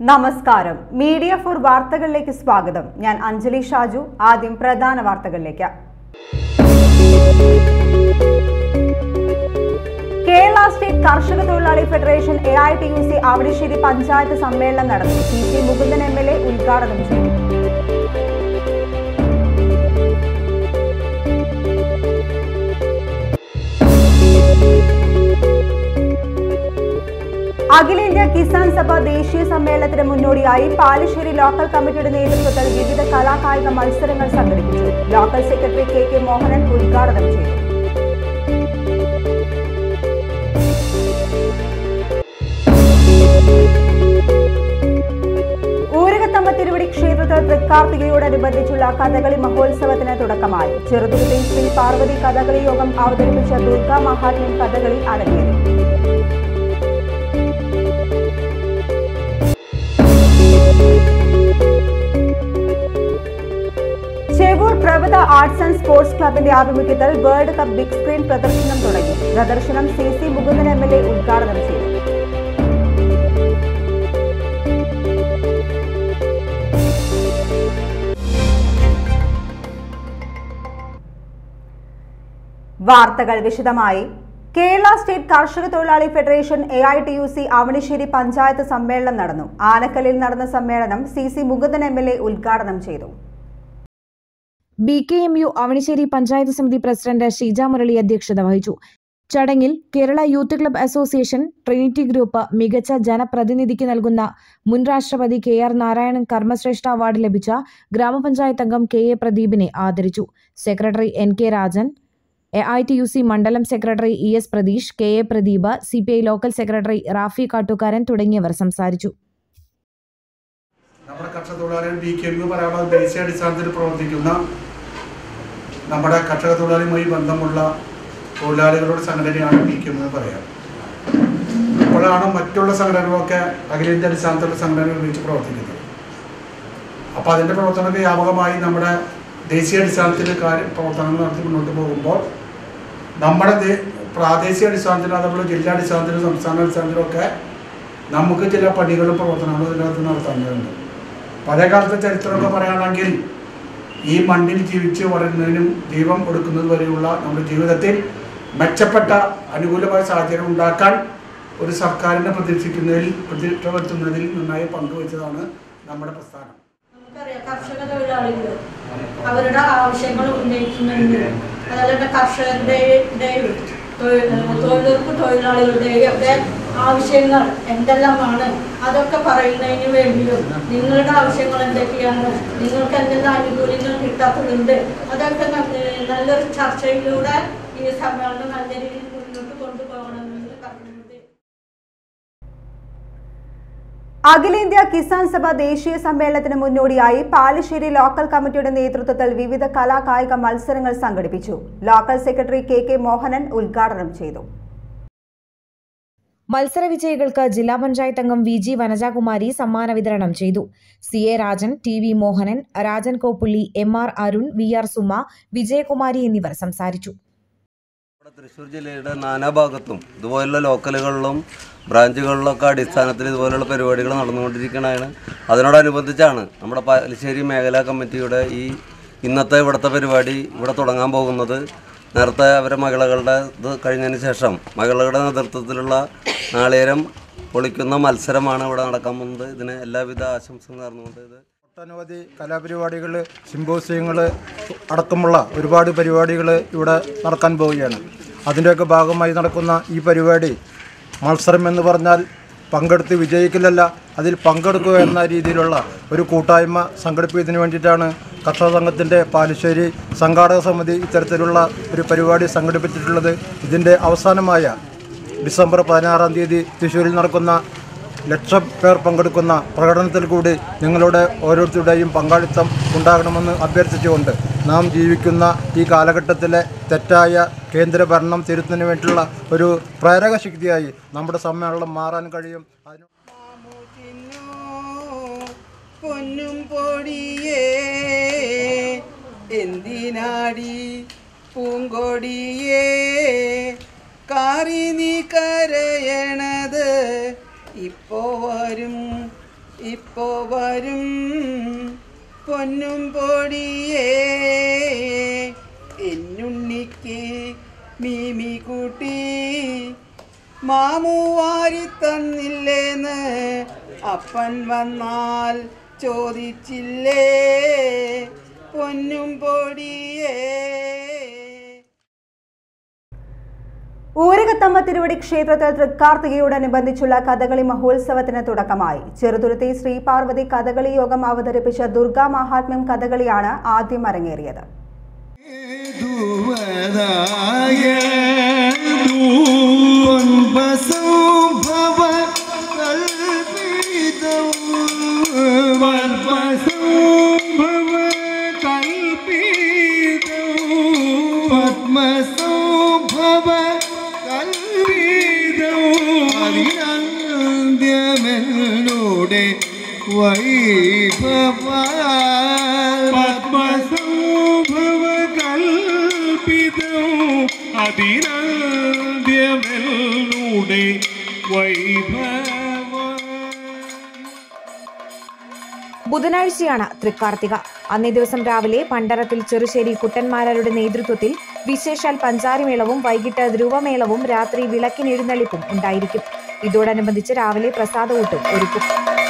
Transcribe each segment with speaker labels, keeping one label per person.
Speaker 1: നമസ്കാരം media for വാർത്തകളിലേക്ക് സ്വാഗതം ഞാൻ അഞ്ജലി ഷാജു ആദ്യം പ്രധാന വാർത്തകളിലേക്ക് കേരള സ്റ്റേറ്റ് കർഷക തൊഴിലാളി federation A I T U C Avanissery panchayat സമ്മേളനം നടന്നു C C Mukundan M L A ഉദ്ഘാടനം ചെയ്തു അഖിലേന്ത്യാ കിസാൻ സഭ ദേശീയ സമ്മേളനത്തിന് മുന്നോടിയായി പാലശ്ശേരി ലോക്കൽ കമ്മിറ്റിയുടെ നേതൃത്വത്തിൽ വിവിധ കലാകായിക മത്സരങ്ങൾ സംഘടിപ്പിച്ചു local secretary K K Mohanan ഉദ്ഘാടനം ചെയ്തു ഊരകത്തമ്മ തിരുവടി ക്ഷേത്രത്തിൽ തൃക്കാർത്തികയോടനുബന്ധിച്ചുള്ള കഥകളി മഹോത്സവത്തിന് തുടക്കമായി ചെറുതുരുത്തി ശ്രീ പാർവതി കഥകളി യോഗം അവതരിപ്പിച്ച ദുർഗാ മഹാത്മ്യം കഥകളി അരങ്ങേറി Chevoor Prabhatha arts and sports ക്ലബിന്റെ ആഭിമുഖ്യത്തിൽ വേൾഡ് കപ്പ് ബിഗ് സ്ക്രീൻ പ്രദർശനം തുടങ്ങി പ്രദർശനം C C Mukundan M L A ഉദ്ഘാടനം ചെയ്തു വാർത്തകൾ വിശദമായി കേരള സ്റ്റേറ്റ് കർഷക തൊഴിലാളി federation A I T U C Avanissery panchayat സമ്മേളനം നടന്നു ആനക്കല്ലിൽ നടന്ന സമ്മേളനം C C Mukundan M L A ഉദ്ഘാടനം ചെയ്തു
Speaker 2: B K M U Avanissery panchayat സമിതി പ്രസിഡന്റ് ഷീജ മുരളി അധ്യക്ഷത വഹിച്ചു ചടങ്ങിൽ Kerala youth club association Trinity group മികച്ച ജനപ്രതിനിധിക്ക് നൽകുന്ന മുൻ രാഷ്ട്രപതി K R Narayanan Karmashreshta award ലഭിച്ച ഗ്രാമപഞ്ചായത്ത് അംഗം കെ എ പ്രദീപിനെ ആദരിച്ചു secretary N K Rajan A I T U C മണ്ഡലം secretary E S Pratheesh K A Pradeep C P I local secretary Rafi Kattukaran തുടങ്ങിയവർ സംസാരിച്ചു
Speaker 3: നമ്മുടെ കർഷക തൊഴിലാളികൾ ബി കെ എം പറയാനുള്ള ദേശീയ അടിസ്ഥാനത്തിൽ പ്രവർത്തിക്കുന്ന നമ്മുടെ കർഷക തൊഴിലാളിയുമായി ബന്ധമുള്ള തൊഴിലാളികളുടെ സംഘടനയാണ് ബി കെ എം എന്ന് പറയാം അപ്പോഴാണ് മറ്റുള്ള സംഘടനകളൊക്കെ അഖിലേന്ത്യാ അടിസ്ഥാനത്തിലുള്ള സംഘടനകൾ ഉപയോഗിച്ച് പ്രവർത്തിക്കുന്നത് അപ്പോൾ അതിൻ്റെ പ്രവർത്തനങ്ങൾ വ്യാപകമായി നമ്മുടെ ദേശീയ അടിസ്ഥാനത്തിൽ കാര്യം പ്രവർത്തനങ്ങൾ നടത്തി മുന്നോട്ട് പോകുമ്പോൾ നമ്മുടെ ദേ- പ്രാദേശിക അടിസ്ഥാനത്തിലും അതേപോലെ ജില്ലാ അടിസ്ഥാനത്തിലും സംസ്ഥാന അടിസ്ഥാനത്തിലും ഒക്കെ നമുക്ക് ചില പണികളും പ്രവർത്തനങ്ങളും ഇതിനകത്ത് നടത്താനുണ്ട് പഴയ കാലത്തെ ചരിത്രമൊക്കെ പറയുകയാണെങ്കിൽ ഈ മണ്ണിൽ ജീവിച്ച് വളരുന്നതിനും ദൈവം കൊടുക്കുന്നത് വരെയുള്ള നമ്മുടെ ജീവിതത്തിൽ മെച്ചപ്പെട്ട അനുകൂലമായ സാഹചര്യം ഉണ്ടാക്കാൻ ഒരു സർക്കാരിനെ പ്രതീക്ഷിക്കുന്നതിൽ പ്രതീക്ഷ വരുത്തുന്നതിൽ നന്നായി പങ്കുവച്ചതാണ് നമ്മുടെ പ്രസ്ഥാനം
Speaker 4: നമുക്കറിയാം കർഷക തൊഴിലാളികൾ അവരുടെ ആവശ്യങ്ങൾ ഉന്നയിക്കുന്നുണ്ട് അതുപോലെ തന്നെ കർഷകരുടെയും തൊഴി- തൊഴിലുറപ്പ് തൊഴിലാളികളുടെയും ഒക്കെ ആവശ്യങ്ങൾ എന്തെല്ലാമാണ് അതൊക്കെ പറയുന്നതിന് വേണ്ടിയും നിങ്ങളുടെ ആവശ്യങ്ങൾ എന്തൊക്കെയാണ് നിങ്ങൾക്ക് എന്തെല്ലാം ആനുകൂല്യങ്ങൾ കിട്ടാത്തതുണ്ട് അതൊക്കെ ന- നല്ലൊരു ചർച്ചയിലൂടെ ഈ സമ്മേളനം നല്ല രീതിയിൽ മുന്നോട്ട് കൊണ്ടുപോകണമെന്ന് പറഞ്ഞിട്ടുണ്ട്
Speaker 1: അഖിലേന്ത്യാ കിസാൻ സഭ ദേശീയ സമ്മേളനത്തിന് മുന്നോടിയായി പാലശ്ശേരി ലോക്കൽ കമ്മിറ്റിയുടെ നേതൃത്വത്തിൽ വിവിധ കലാകായിക മത്സരങ്ങൾ സംഘടിപ്പിച്ചു local secretary K K Mohanan ഉദ്ഘാടനം ചെയ്തു
Speaker 2: മത്സര വിജയികൾക്ക് ജില്ലാ പഞ്ചായത്ത് അംഗം വി ജി വനജാകുമാരി സമ്മാന വിതരണം ചെയ്തു C A Rajan T V Mohanan Rajan Koppully M R Arun V R Suma Vijayakumari എന്നിവർ സംസാരിച്ചു
Speaker 5: നമ്മുടെ തൃശ്ശൂർ ജില്ലയുടെ നാനാഭാഗത്തും ഇതുപോലുള്ള ലോക്കലുകളിലും ബ്രാഞ്ചുകളിലൊക്കെ അടിസ്ഥാനത്തിൽ ഇതുപോലുള്ള പരിപാടികൾ നടന്നുകൊണ്ടിരിക്കുന്നതാണ് അതിനോടനുബന്ധിച്ചാണ് നമ്മുടെ പാലശ്ശേരി മേഖലാ കമ്മിറ്റിയുടെ ഈ ഇന്നത്തെ ഇവിടുത്തെ പരിപാടി ഇവിടെ തുടങ്ങാൻ പോകുന്നത് നേരത്തെ അവരെ മകളകളുടെ ഇത് കഴിഞ്ഞതിന് ശേഷം മകളുടെ നേതൃത്വത്തിലുള്ള നാളേരം പൊളിക്കുന്ന മത്സരമാണ് ഇവിടെ നടക്കാൻ പോകുന്നത് ഇതിന് എല്ലാവിധ ആശംസകളും നേർന്നുകൊണ്ട് ഇത്
Speaker 6: ഒട്ടനവധി കലാപരിപാടികൾ സിമ്പോസിയങ്ങൾ അടക്കമുള്ള ഒരുപാട് പരിപാടികൾ ഇവിടെ നടക്കാൻ പോവുകയാണ് അതിൻ്റെയൊക്കെ ഭാഗമായി നടക്കുന്ന ഈ പരിപാടി മത്സരം എന്ന് പറഞ്ഞാൽ പങ്കെടുത്ത് വിജയിക്കലല്ല അതിൽ പങ്കെടുക്കുക എന്ന രീതിയിലുള്ള ഒരു കൂട്ടായ്മ സംഘടിപ്പിക്കുന്നതിന് വേണ്ടിയിട്ടാണ് കർഷക സംഘത്തിൻ്റെ പാലശ്ശേരി സംഘാടക സമിതി ഇത്തരത്തിലുള്ള ഒരു പരിപാടി സംഘടിപ്പിച്ചിട്ടുള്ളത് ഇതിൻ്റെ അവസാനമായ ഡിസംബർ പതിനാറാം തീയതി തൃശ്ശൂരിൽ നടക്കുന്ന ലക്ഷം പേർ പങ്കെടുക്കുന്ന പ്രകടനത്തിൽ കൂടി നിങ്ങളുടെ ഓരോരുത്തരുടെയും പങ്കാളിത്തം ഉണ്ടാകണമെന്ന് അഭ്യർത്ഥിച്ചുകൊണ്ട് നാം ജീവിക്കുന്ന ഈ കാലഘട്ടത്തിലെ തെറ്റായ കേന്ദ്രഭരണം തിരുത്തുന്നതിന് വേണ്ടിയുള്ള ഒരു പ്രേരക ശക്തിയായി നമ്മുടെ സമ്മേളനം മാറാൻ കഴിയും അതിന്
Speaker 7: പൊന്നും പൊടിയേ എന്തിനാടി പൂങ്കൊടിയേ കാറി നീ കരയണത് ഇപ്പോ വരും ഇപ്പോ വരും പൊന്നും പൊടിയേ എന്നുണ്ണിക്ക് മീമി കൂട്ടി മാമു വാരി തന്നില്ലേന്ന് അപ്പൻ വന്നാൽ ചോദിച്ചില്ലേ പൊന്നും പൊടിയേ
Speaker 1: ഊരകത്തമ്മ തിരുവടി ക്ഷേത്രത്തിൽ തൃക്കാർത്തികയോടനുബന്ധിച്ചുള്ള കഥകളി മഹോത്സവത്തിന് തുടക്കമായി ചെറുതുരുത്തി ശ്രീ പാർവതി കഥകളി യോഗം അവതരിപ്പിച്ച ദുർഗാ മഹാത്മ്യം കഥകളിയാണ് ആദ്യം അരങ്ങേറിയത്
Speaker 8: പത്മസംഭവ കൽവിതൗ വൈഭവ പത്മസംഭവ കൽപിതൗ അതിനന്ത്യമെല്ലുടെ വൈഭവ
Speaker 2: ബുധനാഴ്ചയാണ് തൃക്കാർത്തിക അന്നേ ദിവസം രാവിലെ പണ്ടറത്തിൽ ചെറുശ്ശേരി കുട്ടന്മാരുടെ നേതൃത്വത്തിൽ വിശേഷാൽ പഞ്ചാരിമേളവും വൈകിട്ട് ധ്രുവമേളവും രാത്രി വിളക്കിനെഴുന്നള്ളിപ്പും ഉണ്ടായിരിക്കും ഇതോടനുബന്ധിച്ച് രാവിലെ പ്രസാദകൂട്ടും ഒരുക്കും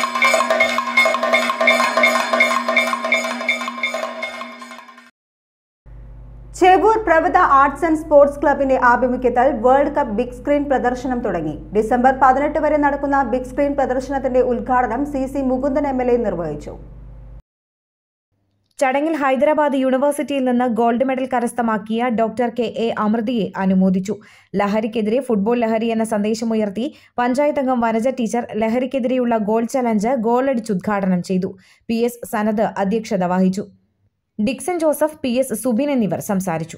Speaker 1: Chevoor Prabhatha arts and sports ക്ലബിന്റെ ആഭിമുഖ്യത്തിൽ വേൾഡ് കപ്പ് ബിഗ് സ്ക്രീൻ പ്രദർശനം തുടങ്ങി ഡിസംബർ പതിനെട്ട് വരെ നടക്കുന്ന ബിഗ് സ്ക്രീൻ പ്രദർശനത്തിന്റെ ഉദ്ഘാടനം C C Mukundan M L A നിർവഹിച്ചു
Speaker 2: ചടങ്ങിൽ ഹൈദരാബാദ് യൂണിവേഴ്സിറ്റിയിൽ നിന്ന് ഗോൾഡ് മെഡൽ കരസ്ഥമാക്കിയ ഡോക്ടർ കെ എ അമൃതയെ അനുമോദിച്ചു ലഹരിക്കെതിരെ ഫുട്ബോൾ ലഹരി എന്ന സന്ദേശമുയർത്തി പഞ്ചായത്ത് അംഗം വനജ ടീച്ചർ ലഹരിക്കെതിരെയുള്ള ഗോൾ ചലഞ്ച് ഗോളടിച്ച് ഉദ്ഘാടനം ചെയ്തു പി എസ് സനത് അധ്യക്ഷത വഹിച്ചു Dixon Joseph P S Subin എന്നിവർ സംസാരിച്ചു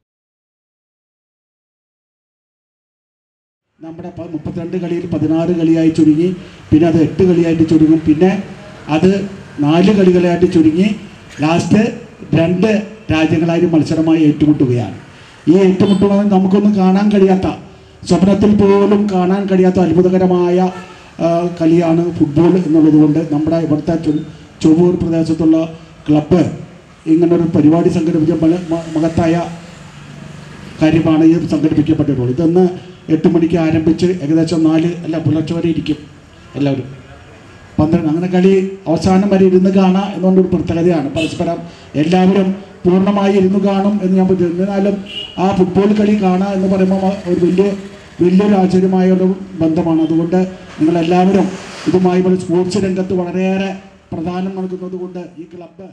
Speaker 3: നമ്മുടെ പ- മുപ്പത്തിരണ്ട് കളിയിൽ പതിനാറ് കളിയായി ചുരുങ്ങി പിന്നെ അത് എട്ട് കളിയായിട്ട് ചുരുങ്ങും പിന്നെ അത് നാല് കളികളായിട്ട് ചുരുങ്ങി ലാസ്റ്റ് രണ്ട് രാജ്യങ്ങളായി മത്സരമായി ഏറ്റുമുട്ടുകയാണ് ഈ ഏറ്റുമുട്ടുന്നത് നമുക്കൊന്നും കാണാൻ കഴിയാത്ത സ്വപ്നത്തിൽ പോലും കാണാൻ കഴിയാത്ത അത്ഭുതകരമായ ആ, കളിയാണ് ഫുട്ബോൾ എന്നുള്ളത് കൊണ്ട് നമ്മുടെ ഇവിടുത്തെ ചു- ചൊവ്വൂർ പ്രദേശത്തുള്ള ക്ലബ്ബ് ഇങ്ങനൊരു പരിപാടി സംഘടിപ്പിച്ച മല- മ- മഹത്തായ കാര്യമാണ് ഇത് സംഘടിപ്പിക്കപ്പെട്ടിട്ടുള്ളത് ഇതൊന്ന് എട്ട് മണിക്ക് ആരംഭിച്ച് ഏകദേശം നാല് അല്ല പുലർച്ചെ വരെ ഇരിക്കും എല്ലാവരും പന്ത്രണ്ട് അങ്ങനെ കളി അവസാനം വരെ ഇരുന്ന് കാണാം എന്നുകൊണ്ടൊരു പ്രത്യേകതയാണ് പരസ്പരം എല്ലാവരും പൂർണ്ണമായി ഇരുന്ന് കാണും എന്ന് ഞാൻ പറഞ്ഞു എന്നാലും ആ ഫുട്ബോൾ കളി കാണുക എന്ന് പറയുമ്പോൾ ഒരു വലിയ വലിയൊരു ആശ്ചര്യമായ ഒരു ബന്ധമാണ് അതുകൊണ്ട് നിങ്ങളെല്ലാവരും ഇതുമായി ഒരു സ്പോർട്സ് രംഗത്ത് വളരെയേറെ പ്രധാനം നൽകുന്നത് കൊണ്ട് ഈ ക്ലബ്ബ്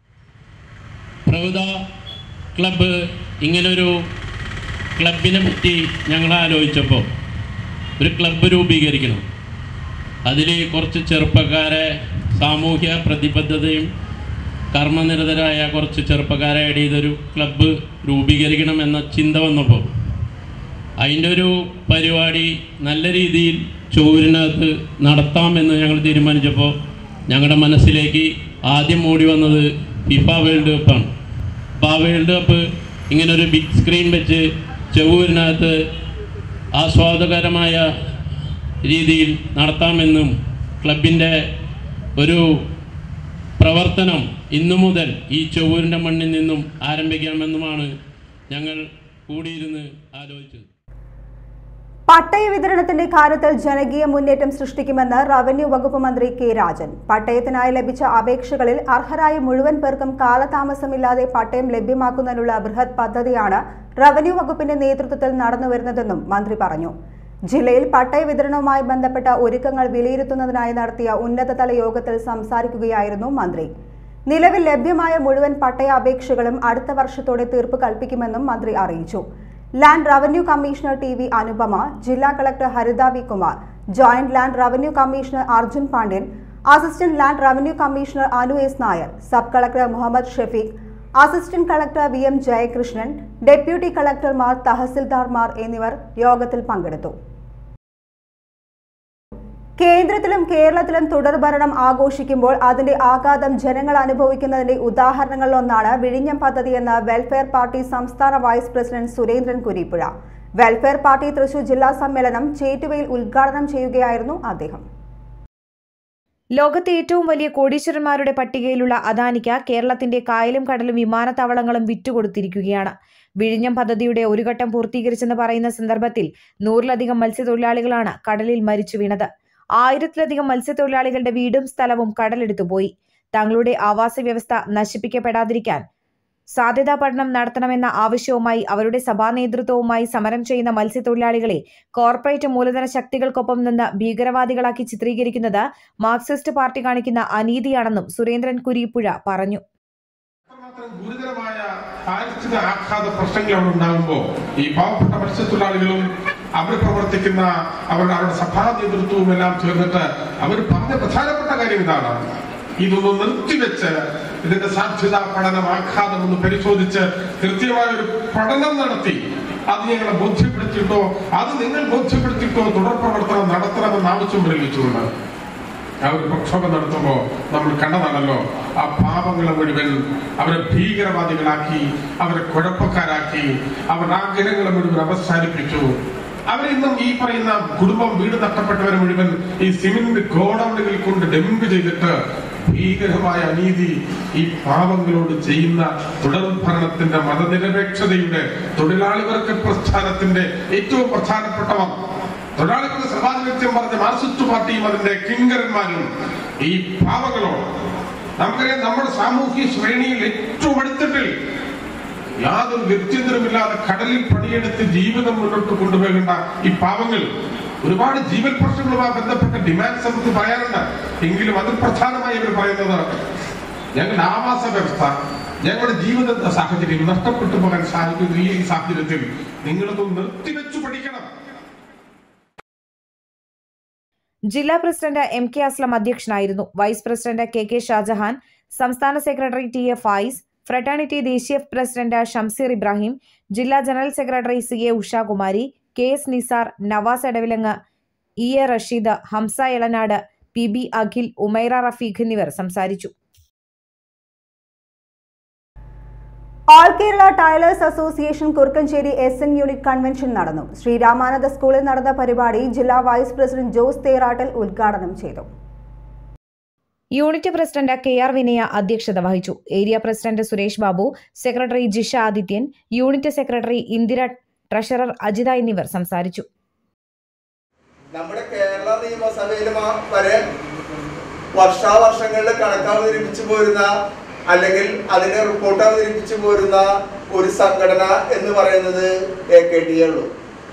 Speaker 9: പ്രൗഢ ക്ലബ്ബ് ഇങ്ങനൊരു ക്ലബിനെ പറ്റി ഞങ്ങൾ ആലോചിച്ചപ്പോൾ ഒരു ക്ലബ്ബ് രൂപീകരിക്കണം അതിൽ കുറച്ച് ചെറുപ്പക്കാരെ സാമൂഹ്യ പ്രതിബദ്ധതയും കർമ്മനിരതരായ കുറച്ച് ചെറുപ്പക്കാരെ ആഡ് ചെയ്തൊരു ക്ലബ്ബ് രൂപീകരിക്കണം എന്ന ചിന്ത വന്നപ്പോൾ അതിൻ്റെ ഒരു പരിപാടി നല്ല രീതിയിൽ ചോരിനകത്ത് നടത്താമെന്ന് ഞങ്ങൾ തീരുമാനിച്ചപ്പോൾ ഞങ്ങളുടെ മനസ്സിലേക്ക് ആദ്യം ഓടി വന്നത് ഫിഫ വേൾഡ് കപ്പാണ് അപ്പോൾ ആ വേൾഡ് കപ്പ് ഇങ്ങനെ ഒരു ബിഗ് സ്ക്രീൻ വെച്ച് ചെവൂരിനകത്ത് ആസ്വാദകരമായ രീതിയിൽ നടത്താമെന്നും ക്ലബിൻ്റെ ഒരു പ്രവർത്തനം ഇന്നു മുതൽ ഈ ചൊവ്വൂരിൻ്റെ മണ്ണിൽ നിന്നും ആരംഭിക്കാമെന്നുമാണ് ഞങ്ങൾ കൂടിയിരുന്ന് ആലോചിച്ചത്
Speaker 1: പട്ടയ വിതരണത്തിന്റെ കാര്യത്തിൽ ജനകീയ മുന്നേറ്റം സൃഷ്ടിക്കുമെന്ന് റവന്യൂ വകുപ്പ് മന്ത്രി കെ രാജൻ പട്ടയത്തിനായി ലഭിച്ച അപേക്ഷകളിൽ അർഹരായ മുഴുവൻ പേർക്കും കാലതാമസമില്ലാതെ പട്ടയം ലഭ്യമാക്കുന്നതിനുള്ള ബൃഹത് പദ്ധതിയാണ് റവന്യൂ വകുപ്പിന്റെ നേതൃത്വത്തിൽ നടന്നുവരുന്നതെന്നും മന്ത്രി പറഞ്ഞു ജില്ലയിൽ പട്ടയ വിതരണവുമായി ബന്ധപ്പെട്ട ഒരുക്കങ്ങൾ വിലയിരുത്തുന്നതിനായി നടത്തിയ ഉന്നതതല യോഗത്തിൽ സംസാരിക്കുകയായിരുന്നു മന്ത്രി നിലവിൽ ലഭ്യമായ മുഴുവൻ പട്ടയ അപേക്ഷകളും അടുത്ത വർഷത്തോടെ തീർപ്പ് കൽപ്പിക്കുമെന്നും മന്ത്രി അറിയിച്ചു land revenue commissioner T V Anupama ജില്ലാ collector Haritha V Kumar joint land revenue commissioner Arjun Pandian assistant land revenue commissioner Anu S Nair sub collector Muhammad Shafeeq assistant collector V M Jayakrishnan deputy കളക്ടർമാർ തഹസിൽദാർമാർ എന്നിവർ യോഗത്തിൽ പങ്കെടുത്തു കേന്ദ്രത്തിലും കേരളത്തിലും തുടർഭരണം ആഘോഷിക്കുമ്പോൾ അതിന്റെ ആഘാതം ജനങ്ങൾ അനുഭവിക്കുന്നതിന്റെ ഉദാഹരണങ്ങളിലൊന്നാണ് വിഴിഞ്ഞം പദ്ധതിയെന്ന് വെൽഫെയർ പാർട്ടി സംസ്ഥാന vice president Surendran Kureepuzha welfare party Thrissur ജില്ലാ സമ്മേളനം ചേറ്റുവയിൽ ഉദ്ഘാടനം ചെയ്യുകയായിരുന്നു അദ്ദേഹം
Speaker 2: ലോകത്തെ ഏറ്റവും വലിയ കോടീശ്വരന്മാരുടെ പട്ടികയിലുള്ള അദാനിക്ക് കേരളത്തിന്റെ കായലും കടലും വിമാനത്താവളങ്ങളും വിറ്റുകൊടുത്തിരിക്കുകയാണ് വിഴിഞ്ഞം പദ്ധതിയുടെ ഒരു ഘട്ടം പൂർത്തീകരിച്ചെന്ന് പറയുന്ന സന്ദർഭത്തിൽ നൂറിലധികം മത്സ്യത്തൊഴിലാളികളാണ് കടലിൽ മരിച്ചു വീണത് ആയിരത്തിലധികം മത്സ്യത്തൊഴിലാളികളുടെ വീടും സ്ഥലവും കടലെടുത്തുപോയി തങ്ങളുടെ ആവാസ വ്യവസ്ഥ നശിപ്പിക്കപ്പെടാതിരിക്കാൻ സാധ്യതാ പഠനം നടത്തണമെന്ന ആവശ്യവുമായി അവരുടെ സഭാ നേതൃത്വവുമായി സമരം ചെയ്യുന്ന മത്സ്യത്തൊഴിലാളികളെ കോർപ്പറേറ്റ് മൂലധന ശക്തികൾക്കൊപ്പം നിന്ന് ഭീകരവാദികളാക്കി ചിത്രീകരിക്കുന്നത് മാർക്സിസ്റ്റ് പാർട്ടി കാണിക്കുന്ന അനീതിയാണെന്നും സുരേന്ദ്രൻ കുരീപ്പുഴ പറഞ്ഞു
Speaker 10: അത്രമാത്രം ഗുരുതരമായ പാരിസ്ഥിതിക ആഘാത പ്രശ്നങ്ങൾ അവിടെ ഉണ്ടാകുമ്പോൾ ഈ പാവപ്പെട്ട മത്സ്യത്തൊഴിലാളികളും അവർ പ്രവർത്തിക്കുന്ന അവരുടെ അവരുടെ സഭാ നേതൃത്വവും എല്ലാം ചേർന്നിട്ട് അവർ പറഞ്ഞ പ്രധാനപ്പെട്ട കാര്യം ഇതാണ് ഇതൊന്ന് നിർത്തിവെച്ച് ഇതിന്റെ സാധ്യതാ പഠനം ആഘാതം ഒന്ന് പരിശോധിച്ച് കൃത്യമായ ഒരു പഠനം നടത്തി അത് ഞങ്ങളെ ബോധ്യപ്പെടുത്തിയിട്ടോ അത് നിങ്ങൾ ബോധ്യപ്പെടുത്തിയിട്ടോ തുടർ പ്രവർത്തനം നടത്തണമെന്ന് ആവശ്യം പ്രയോഗിച്ചുകൊണ്ട് ആ ഒരു പ്രക്ഷോഭം നടത്തുമ്പോൾ നമ്മൾ കണ്ടതാണല്ലോ ആ പാപങ്ങളെ മുഴുവൻ അവരെ ഭീകരവാദികളാക്കി അവരെ കുഴപ്പക്കാരാക്കി അവരുടെ ആഗ്രഹങ്ങളെ മുഴുവൻ അവസാനിപ്പിച്ചു അവരിന്നും ഈ പറയുന്ന കുടുംബം വീട് നഷ്ടപ്പെട്ടവരെ മുഴുവൻ ഈ സിമെന്റ് ഗോഡൌണുകളിൽ കൊണ്ട് ഡംപ് ചെയ്തിട്ട് ഭീകരമായ അനീതി ഈ പാവങ്ങളോട് ചെയ്യുന്ന തുടർ ഭരണത്തിന്റെ മതനിരപേക്ഷതയുടെ തൊഴിലാളി വർഗ പ്രസ്ഥാനത്തിന്റെ ഏറ്റവും പ്രധാനപ്പെട്ടവർ തൊഴിലാളികളുടെ സമാധിപത്യം പറഞ്ഞ മാർസിസ്റ്റ് പാർട്ടിയും അതിന്റെ കിങ്കരന്മാരും ഈ പാവങ്ങളോട് നമുക്കറിയാം നമ്മുടെ സാമൂഹ്യ ശ്രേണിയിൽ ഏറ്റവും അടുത്തിട്ടിൽ യാതൊരു വ്യക്തിത്വമില്ലാതെ കടലിൽ പണിയെടുത്ത് ജീവിതം മുന്നോട്ട് കൊണ്ടുപോകേണ്ട ഈ പാവങ്ങൾ ഒരുപാട് ജീവൻ പ്രശ്നങ്ങളുമായി ബന്ധപ്പെട്ട ഡിമാൻഡ്സ് നമുക്ക് പറയാനുണ്ട് എങ്കിലും അതിൽ പ്രധാനമായി ഇവർ പറയുന്നത് ഞങ്ങളുടെ ആവാസ വ്യവസ്ഥ ഞങ്ങളുടെ ജീവിത സാഹചര്യം നഷ്ടപ്പെട്ടു പോകാൻ സാധിക്കുന്ന ഈ സാഹചര്യത്തിൽ നിങ്ങളത് നിർത്തിവെച്ചു പഠിക്കണം
Speaker 2: ജില്ലാ പ്രസിഡന്റ് എം കെ അസ്ലം അധ്യക്ഷനായിരുന്നു vice president K K Shajahan സംസ്ഥാന secretary T A Fayis fraternity ദേശീയ പ്രസിഡന്റ് ഷംസീർ ഇബ്രാഹിം ജില്ലാ general secretary C A Ushakumari K S Nisar Navas Edavilangu E A Rasheed Hamza Elanad P B Akhil Umaira Rafeeq എന്നിവർ സംസാരിച്ചു
Speaker 1: all Kerala tailors association Kurukkanchery S N unit convention നടന്നു ശ്രീരാമാനന്ദ സ്കൂളിൽ നടന്ന പരിപാടി ജില്ലാ വൈസ് പ്രസിഡന്റ് ജോസ് തേറാട്ടൽ ഉദ്ഘാടനം ചെയ്തു
Speaker 2: unit president K R Vinaya അധ്യക്ഷത വഹിച്ചു area president Suresh Babu secretary Jisha Adithyan unit secretary Indira treasurer Ajitha എന്നിവർ സംസാരിച്ചു
Speaker 11: നമ്മുടെ കേരള നിയമസഭയിൽ വരെ വർഷാവർഷങ്ങളിൽ കണക്ക് അവതരിപ്പിച്ചു പോരുന്ന അല്ലെങ്കിൽ അതിന്റെ റിപ്പോർട്ട് അവതരിപ്പിച്ചു പോരുന്ന ഒരു സംഘടന എന്ന് പറയുന്നത് എ കെ ടി ഉള്ളൂ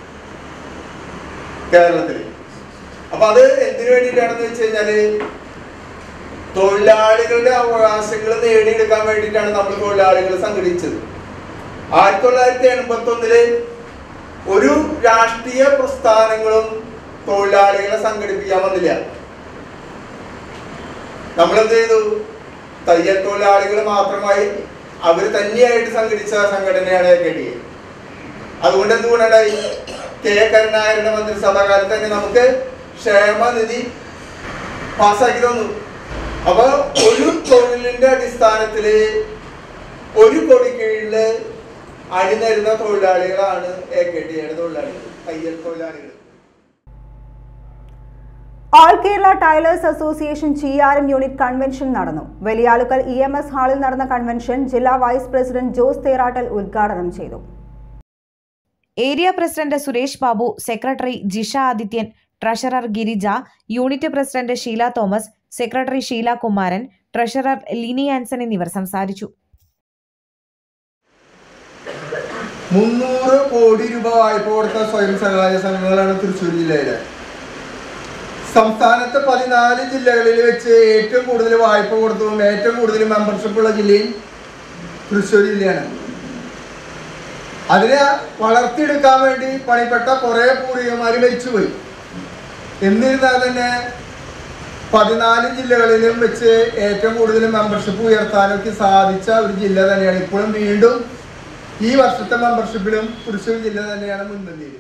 Speaker 11: കേരളത്തിൽ അപ്പൊ അത് എന്തിനു വേണ്ടിയിട്ടാണെന്ന് വെച്ച് കഴിഞ്ഞാല് തൊഴിലാളികളുടെ അവകാശങ്ങൾ നേടിയെടുക്കാൻ വേണ്ടിയിട്ടാണ് നമ്മൾ തൊഴിലാളികൾ സംഘടിച്ചത് ആയിരത്തി തൊള്ളായിരത്തി എൺപത്തി ഒന്നില് ഒരു രാഷ്ട്രീയ പ്രസ്ഥാനങ്ങളും തൊഴിലാളികളെ സംഘടിപ്പിക്കാൻ വന്നില്ല നമ്മൾ എന്ത് ചെയ്തു തയ്യൽ തൊഴിലാളികൾ മാത്രമായി അവർ തന്നെയായിട്ട് സംഘടിച്ച സംഘടനയാണ് എ കെ ഡി എ അതുകൊണ്ട് എന്തുകൊണ്ടുണ്ടായി കെ കരുണാകരന്റെ മന്ത്രിസഭാ കാലത്ത് തന്നെ നമുക്ക് ക്ഷേമനിധി പാസ്സാക്കി തന്നു അപ്പൊ ഒരു തൊഴിലിന്റെ അടിസ്ഥാനത്തില് ഒരു കൊടി കീഴില് അണിനിരുന്ന തൊഴിലാളികളാണ് എ കെ ഡി എയുടെ തൊഴിലാളികൾ തയ്യൽ തൊഴിലാളികൾ
Speaker 1: all Kerala tailors association Chiyaram unit convention നടന്നു വലിയാളുക്കൽ ഇ എം എസ് ഹാളിൽ നടന്ന കൺവെൻഷൻ ജില്ലാ വൈസ് പ്രസിഡന്റ് ജോസ് തേറാട്ടൽ ഉദ്ഘാടനം ചെയ്തു
Speaker 2: area president Suresh Babu secretary Jisha Adithyan treasurer Girija unit president Sheela Thomas secretary Sheela Kumaran treasurer Lini Anson എന്നിവർ സംസാരിച്ചു
Speaker 11: മുന്നൂറ് കോടി രൂപ വായ്പ കൊടുത്ത സ്വയം സഹായ സംഘങ്ങളാണ് തൃശ്ശൂർ ജില്ലയിലെ സംസ്ഥാനത്ത് പതിനാല് ജില്ലകളിൽ വെച്ച് ഏറ്റവും കൂടുതൽ വായ്പ കൊടുത്തതും ഏറ്റവും കൂടുതൽ മെമ്പർഷിപ്പ് ഉള്ള ജില്ലയും തൃശ്ശൂർ ജില്ലയാണ് അതിനെ വളർത്തിയെടുക്കാൻ വേണ്ടി പണിപ്പെട്ട കുറേ പൂർവികന്മാർ മരിച്ചുപോയി എന്നിരുന്നാൽ തന്നെ പതിനാല് ജില്ലകളിലും വെച്ച് ഏറ്റവും കൂടുതൽ മെമ്പർഷിപ്പ് ഉയർത്താനൊക്കെ സാധിച്ച ഒരു ജില്ല തന്നെയാണ് ഇപ്പോഴും വീണ്ടും ഈ വർഷത്തെ മെമ്പർഷിപ്പിലും തൃശ്ശൂർ ജില്ല തന്നെയാണ് മുൻപന്തിയിൽ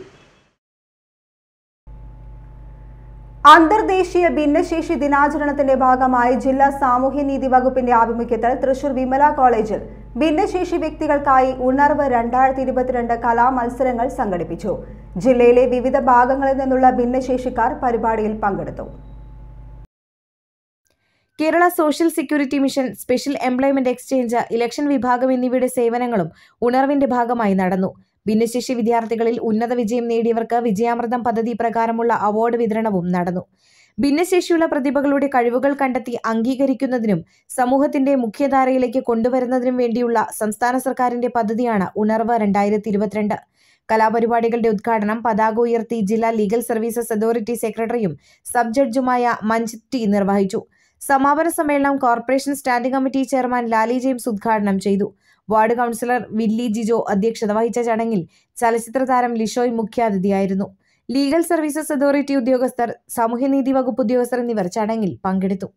Speaker 1: അന്തർദേശീയ ഭിന്നശേഷി ദിനാചരണത്തിന്റെ ഭാഗമായി ജില്ലാ സാമൂഹ്യനീതി വകുപ്പിന്റെ ആഭിമുഖ്യത്തിൽ തൃശൂർ വിമല കോളേജിൽ ഭിന്നശേഷി വ്യക്തികൾക്കായി ഉണർവ് രണ്ടായിരത്തി ഇരുപത്തിരണ്ട് കലാമത്സരങ്ങൾ സംഘടിപ്പിച്ചു ജില്ലയിലെ വിവിധ ഭാഗങ്ങളിൽ നിന്നുള്ള ഭിന്നശേഷിക്കാർ പരിപാടിയിൽ പങ്കെടുത്തു
Speaker 2: Kerala social security mission special employment exchange election വിഭാഗം എന്നിവയുടെ സേവനങ്ങളും ഉണർവിന്റെ ഭാഗമായി നടന്നു ഭിന്നശേഷി വിദ്യാർത്ഥികളിൽ ഉന്നത വിജയം നേടിയവർക്ക് വിജയാമൃതം പദ്ധതി പ്രകാരമുള്ള അവാർഡ് വിതരണവും നടന്നു ഭിന്നശേഷിയുള്ള പ്രതിഭകളുടെ കഴിവുകൾ കണ്ടെത്തി അംഗീകരിക്കുന്നതിനും സമൂഹത്തിന്റെ മുഖ്യധാരയിലേക്ക് കൊണ്ടുവരുന്നതിനും വേണ്ടിയുള്ള സംസ്ഥാന സർക്കാരിന്റെ പദ്ധതിയാണ് ഉണർവ് രണ്ടായിരത്തി ഇരുപത്തിരണ്ട് കലാപരിപാടികളുടെ ഉദ്ഘാടനം പതാക ഉയർത്തി ജില്ലാ ലീഗൽ സർവീസസ് അതോറിറ്റി സെക്രട്ടറിയും സബ് ജഡ്ജുമായ മഞ്ജിത് ടി നിർവഹിച്ചു സമാപന സമ്മേളനം corporation standing committee chairman Lali James ഉദ്ഘാടനം ചെയ്തു വാർഡ് കൗൺസിലർ വില്ലി ജിജോ അധ്യക്ഷത വഹിച്ച ചടങ്ങിൽ ചലച്ചിത്ര താരം ലിഷോയ് മുഖ്യാതിഥിയായിരുന്നു ലീഗൽ സർവീസസ് അതോറിറ്റി ഉദ്യോഗസ്ഥർ സാമൂഹ്യനീതി വകുപ്പ് ഉദ്യോഗസ്ഥർ എന്നിവർ ചടങ്ങിൽ പങ്കെടുത്തു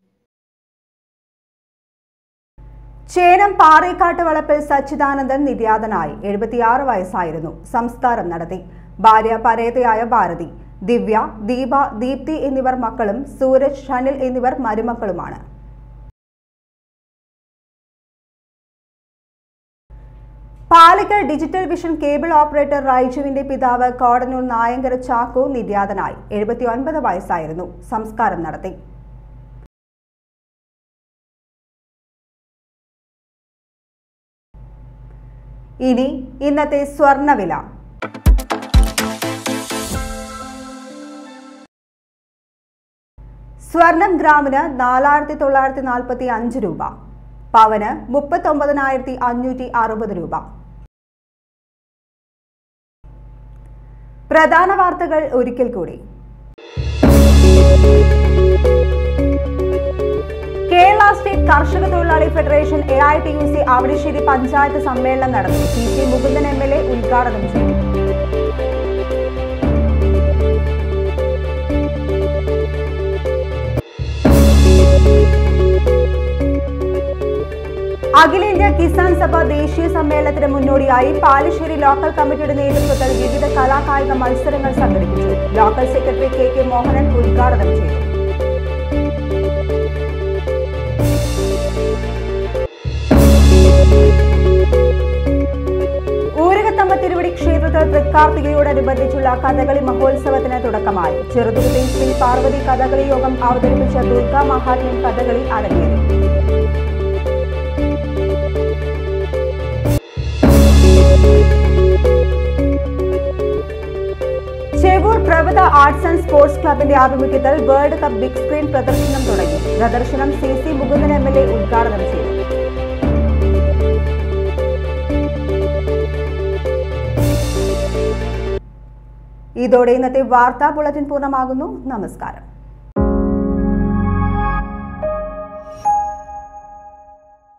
Speaker 1: ചേനം പാറേക്കാട്ട് വളപ്പിൽ സച്ചിദാനന്ദൻ നിര്യാതനായി എഴുപത്തിയാറ് വയസ്സായിരുന്നു സംസ്കാരം നടത്തി ഭാര്യ പരേതയായ ഭാരതി ദിവ്യ ദീപ ദീപ്തി എന്നിവർ മക്കളും സൂരജ് ഷനിൽ എന്നിവർ മരുമക്കളുമാണ് Palakkal digital vision cable operator റൈജുവിന്റെ പിതാവ് കോടന്നൂർ നായങ്കര ചാക്കോ നിര്യാതനായി എഴുപത്തിയൊൻപത് വയസ്സായിരുന്നു സംസ്കാരം നടത്തി ഇനി ഇന്നത്തെ സ്വർണവില സ്വർണം ഗ്രാമിന് നാലായിരത്തി തൊള്ളായിരത്തി നാൽപ്പത്തി അഞ്ച് രൂപ പവന് മുപ്പത്തൊമ്പതിനായിരത്തി അഞ്ഞൂറ്റി അറുപത് രൂപ പ്രധാന വാർത്തകൾ ഒരിക്കൽ കൂടി കേരള സ്റ്റേറ്റ് കർഷക തൊഴിലാളി federation A I T U C Avanissery panchayat സമ്മേളനം നടന്നു P C Mukundan M L A ഉദ്ഘാടനം ചെയ്തു അഖിലേന്ത്യാ കിസാൻ സഭ ദേശീയ സമ്മേളനത്തിന് മുന്നോടിയായി പാലശ്ശേരി ലോക്കൽ കമ്മിറ്റിയുടെ നേതൃത്വത്തിൽ വിവിധ കലാകായിക മത്സരങ്ങൾ സംഘടിപ്പിച്ചു local secretary K K Mohanan ഉദ്ഘാടനം ചെയ്തു ഊരകത്തമ്മ തിരുവടി ക്ഷേത്രത്തിൽ തൃക്കാർത്തികയോടനുബന്ധിച്ചുള്ള കഥകളി മഹോത്സവത്തിന് തുടക്കമായി ചെറുതുരുത്തി ശ്രീ പാർവതി കഥകളി യോഗം അവതരിപ്പിച്ച ദുർഗാ മഹാത്മ്യം കഥകളി അരങ്ങേറി Chevoor Prabhatha arts and sports ക്ലബിന്റെ ആഭിമുഖ്യത്തിൽ വേൾഡ് കപ്പ് ബിഗ് സ്ക്രീൻ പ്രദർശനം തുടങ്ങി പ്രദർശനം C C Mukundan M L A ഉദ്ഘാടനം ചെയ്തു ഇതോടെ ഇന്നത്തെ വാർത്താ ബുള്ളറ്റിൻ പൂർണ്ണമാകുന്നു നമസ്കാരം